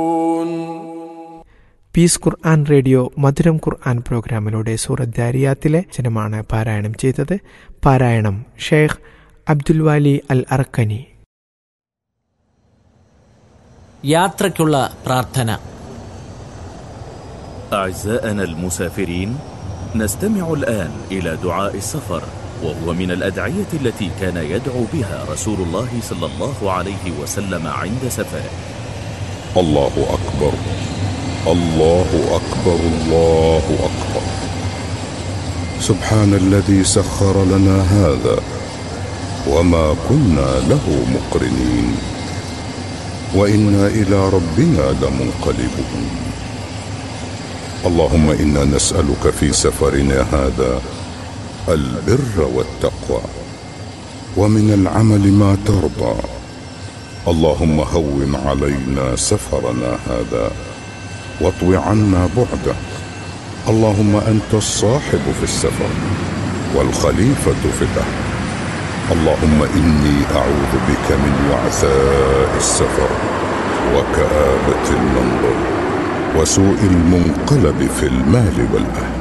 Piece ഖുർആൻ radio മധുരം ഖുർആൻ പ്രോഗ്രാമിലൂടെ സൂറത്ത് ദാരിയാത്തിലെ ജനമാണ് പാരായണം ചെയ്തത് പാരായണം Sheikh Abdul Wali al Arkani യാത്രയ്ക്കുള്ള പ്രാർത്ഥന أعزائنا المسافرين نستمع الآن إلى دعاء السفر وهو من الأدعية التي كان يدعو بها رسول الله صلى الله عليه وسلم عند سفره الله أكبر الله أكبر الله أكبر سبحان الذي سخر لنا هذا وما كنا له مقرنين وإنا إلى ربنا لمنقلبون اللهم إنا نسألك في سفرنا هذا البر والتقوى ومن العمل ما ترضى اللهم هون علينا سفرنا هذا واطو عنا بعده اللهم انت الصاحب في السفر والخليفه في الاهل اللهم اني اعوذ بك من وعثاء السفر وكابه المنظر وسوء المنقلب في المال والاهل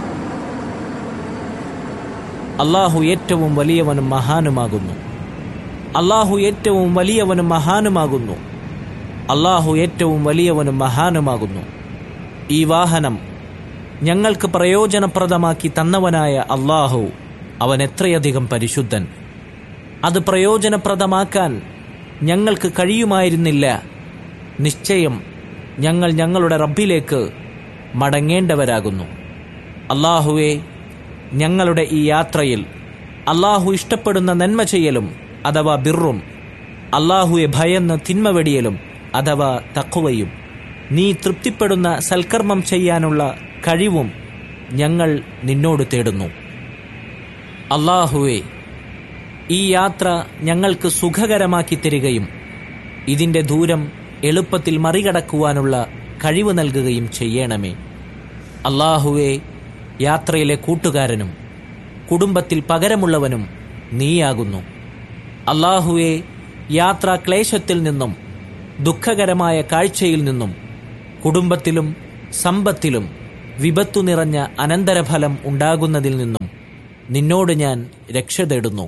അള്ളാഹു ഏറ്റവും വലിയവനും മഹാനുമാകുന്നു അള്ളാഹു ഏറ്റവും വലിയവനും മഹാനുമാകുന്നു അള്ളാഹു ഏറ്റവും വലിയവനും മഹാനുമാകുന്നു ഈ വാഹനം ഞങ്ങൾക്ക് പ്രയോജനപ്രദമാക്കി തന്നവനായ അള്ളാഹു അവൻ എത്രയധികം പരിശുദ്ധൻ അത് പ്രയോജനപ്രദമാക്കാൻ ഞങ്ങൾക്ക് കഴിയുമായിരുന്നില്ല നിശ്ചയം ഞങ്ങൾ ഞങ്ങളുടെ റബ്ബിലേക്ക് മടങ്ങേണ്ടവരാകുന്നു അള്ളാഹുവെ ഞങ്ങളുടെ ഈ യാത്രയിൽ അള്ളാഹു ഇഷ്ടപ്പെടുന്ന നന്മ ചെയ്യലും അഥവാ ബിറും അള്ളാഹുവെ ഭയന്ന് തിന്മ വെടിയലും അഥവാ തക്കുവയും നീ തൃപ്തിപ്പെടുന്ന സൽക്കർമ്മം ചെയ്യാനുള്ള കഴിവും ഞങ്ങൾ നിന്നോട് തേടുന്നു അള്ളാഹുവെ ഈ യാത്ര ഞങ്ങൾക്ക് സുഖകരമാക്കി തരികയും ഇതിൻ്റെ ദൂരം എളുപ്പത്തിൽ മറികടക്കുവാനുള്ള കഴിവ് നൽകുകയും ചെയ്യണമേ അള്ളാഹുവെ യാത്രയിലെ കൂട്ടുകാരനും കുടുംബത്തിൽ പകരമുള്ളവനും നീയാകുന്നു അള്ളാഹുവെ യാത്രാ ക്ലേശത്തിൽ നിന്നും ദുഃഖകരമായ കാഴ്ചയിൽ നിന്നും കുടുംബത്തിലും സമ്പത്തിലും വിപത്തു നിറഞ്ഞ അനന്തരഫലം ഉണ്ടാകുന്നതിൽ നിന്നും നിന്നോട് ഞാൻ രക്ഷ തേടുന്നു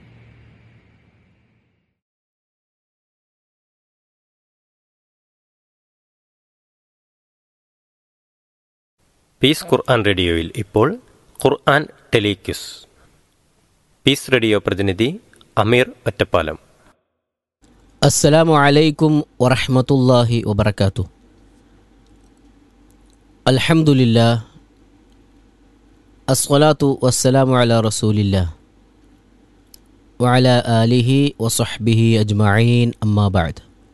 പീസ് ഖുർആൻ റേഡിയോയിൽ ഇപ്പോൾ ഖുർആൻ ടെലിക്യൂസ് പീസ് റേഡിയോ പ്രതിനിധി അമീർ ഒറ്റപ്പാലം السلام عليكم ورحمة الله وبركاته الحمد لله الصلاة والسلام على رسول الله وعلى آله وصحبه أجمعين أما بعد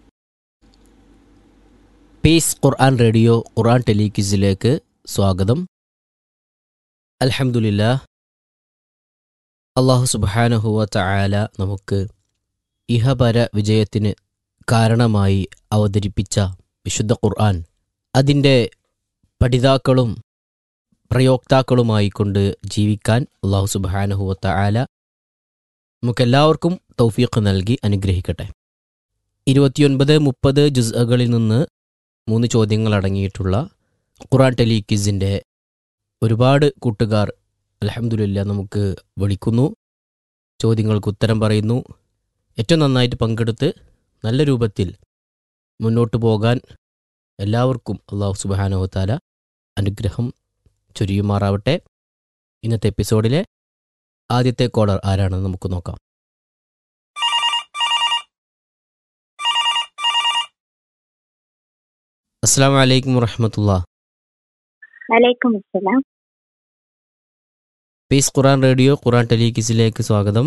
പീസ് ഖുർആൻ റേഡിയോ ഖുർആൻ ടെലിക്വിസിലേക്ക് സ്വാഗതം അൽഹംദുലില്ല അള്ളാഹു സുബാനഹുവ തആല നമുക്ക് ഇഹപര വിജയത്തിന് കാരണമായി അവതരിപ്പിച്ച വിശുദ്ധ ഖുർആൻ അതിൻ്റെ പഠിതാക്കളും പ്രയോക്താക്കളുമായി കൊണ്ട് ജീവിക്കാൻ അള്ളാഹു സുബാനഹുവത്ത ആല നമുക്കെല്ലാവർക്കും തൗഫീഖ് നൽകി അനുഗ്രഹിക്കട്ടെ ഇരുപത്തിയൊൻപത് മുപ്പത് ജുസ്അകളിൽ നിന്ന് മൂന്ന് ചോദ്യങ്ങൾ അടങ്ങിയിട്ടുള്ള ഖുറാൻ ടെലിക്വിസിൻ്റെ ഒരുപാട് കൂട്ടുകാർ അലഹമുല്ല നമുക്ക് വിളിക്കുന്നു ചോദ്യങ്ങൾക്ക് ഉത്തരം പറയുന്നു ഏറ്റവും നന്നായിട്ട് പങ്കെടുത്ത് നല്ല രൂപത്തിൽ മുന്നോട്ട് പോകാൻ എല്ലാവർക്കും അള്ളാഹു സുബാനോത്താല അനുഗ്രഹം ചൊരിയുമാറാവട്ടെ ഇന്നത്തെ എപ്പിസോഡിലെ ആദ്യത്തെ കോളർ ആരാണെന്ന് നമുക്ക് നോക്കാം അസ്സാം വലൈക്കും വറഹമത്തുള്ള വലൈക്കും അസ്സലാം പീസ് ഖുറാൻ റേഡിയോ ഖുറാൻ ടെലിക്വിസിലേക്ക് സ്വാഗതം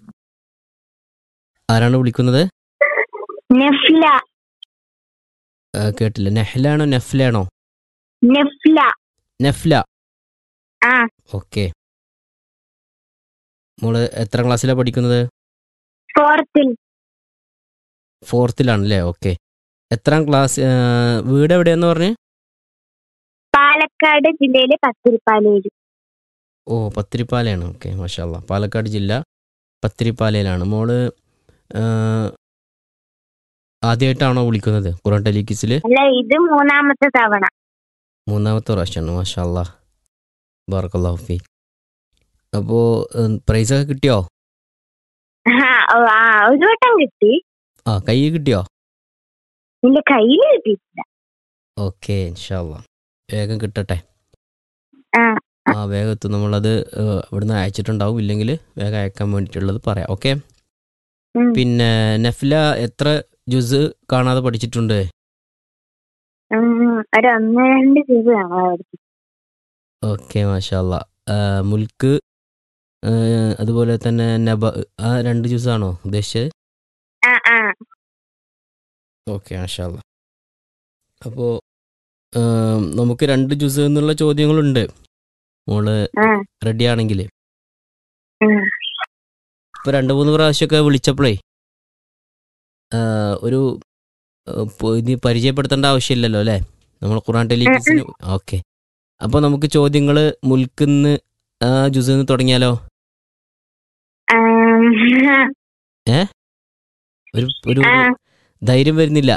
ആരാണ് വിളിക്കുന്നത് നെഫ്ല ആ, കേട്ടില്ല നെഹ്ലാണോ നെഫ്ലാണോ നെഫ്ല നെഫ്ല ആ ഓക്കെ മോള് എത്ര ക്ലാസ്സിലാണ് പഠിക്കുന്നത് ഫോർത്തിൽ ഫോർത്തിലാണല്ലേ ഓക്കെ എത്രാം ക്ലാസ് ആ, വീട് എവിടെയെന്ന് പറഞ്ഞ് പാലക്കാട് ജില്ലയിലെ പത്തിരിപ്പാലയിൽ ഓ പത്തിരിപ്പാലയാണ് ഓക്കെ മാഷാല്ല പാലക്കാട് ജില്ല പത്തിരിപ്പാലയിലാണ് മോള് ആ, ആദ്യമായിട്ടാണോ വിളിക്കുന്നത് ഖുറാൻ ടെലിക്കിസിൽ അല്ല ഇത് മൂന്നാമത്തെ തവണ മൂന്നാമത്തെ പ്രാവശ്യമാണ് മാഷാ അല്ലാ ബാർക്കല്ലാഹു ഫീ അപ്പോൾ പ്രൈസൊക്കെ കിട്ടിയോ ആ, ഓ, ആ ഒരു വട്ടം കിട്ടി ആ കൈ കിട്ടിയോ നിന്റെ കയ്യിൽ കിട്ടിയിട്ടില്ല ഓക്കെ ഇൻഷാല്ല വേഗം കിട്ടട്ടെ ആ ആ വേഗം എത്തും നമ്മളത് ഏഹ്, ഇവിടുന്ന് അയച്ചിട്ടുണ്ടാവും ഇല്ലെങ്കിൽ വേഗം അയക്കാൻ വേണ്ടിയിട്ടുള്ളത് പറയാം ഓക്കെ ഉം. പിന്നെ നഫ്ല എത്ര ജ്യൂസ് കാണാതെ പഠിച്ചിട്ടുണ്ട് ഉം, ഒരു ഒന്ന് രണ്ട് രൂപ കാണുമായിരിക്കും ഓക്കെ മാഷാല്ല മുൽക്ക് ഏഹ്, അതുപോലെ തന്നെ നബ ആ രണ്ട് ജ്യൂസാണോ ഉദ്ദേശിച്ചത് ആ ആ ഓക്കെ മാഷാല്ല അപ്പോൾ നമുക്ക് രണ്ട് ജ്യൂസ് എന്നുള്ള ചോദ്യങ്ങളുണ്ട് മോള് ആ റെഡി ആണെങ്കിൽ ഉം. ഇപ്പൊ രണ്ട് മൂന്ന് പ്രാവശ്യമൊക്കെ വിളിച്ചപ്പോഴേ ആ, ഒരു ആ, പൊ- ഇത് പരിചയപ്പെടുത്തേണ്ട ആവശ്യമില്ലല്ലോ അല്ലേ നമ്മൾ ഖുറാൻ ടെലിവിഷന് ഓക്കെ അപ്പോൾ നമുക്ക് ചോദ്യങ്ങൾ മുൽക്കുന്ന് ആ ജുസ് നിന്ന് തുടങ്ങിയാലോ ആം, ഒരു ഒരു ആ. ധൈര്യം വരുന്നില്ല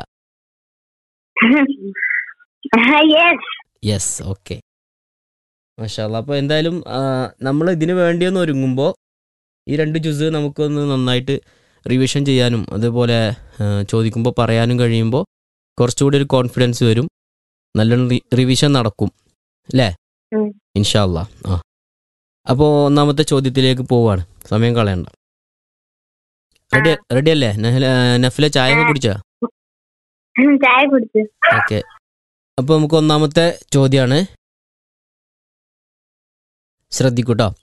യെസ് യെസ് ഓക്കെ മാഷാല്ല അപ്പോൾ എന്തായാലും നമ്മൾ ഇതിന് വേണ്ടിയൊന്ന് ഒരുങ്ങുമ്പോൾ ഈ രണ്ട് ജ്യൂസ് നമുക്കൊന്ന് നന്നായിട്ട് റിവിഷൻ ചെയ്യാനും അതുപോലെ ചോദിക്കുമ്പോൾ പറയാനും കഴിയുമ്പോൾ കുറച്ചുകൂടി ഒരു കോൺഫിഡൻസ് വരും നല്ലോണം റിവിഷൻ നടക്കും അല്ലേ ഉം. ഇൻഷാല്ല ആ അപ്പോൾ ഒന്നാമത്തെ ചോദ്യത്തിലേക്ക് പോവാണ് സമയം കളയണ്ട റെഡി റെഡി അല്ലേ നഹല നഫില ചായ ഒക്കെ കുടിച്ചാ ചായ കുടിച്ചു ഓക്കെ അപ്പോൾ നമുക്ക് ഒന്നാമത്തെ ചോദ്യമാണ് ശ്രദ്ധിക്കൂട്ടോ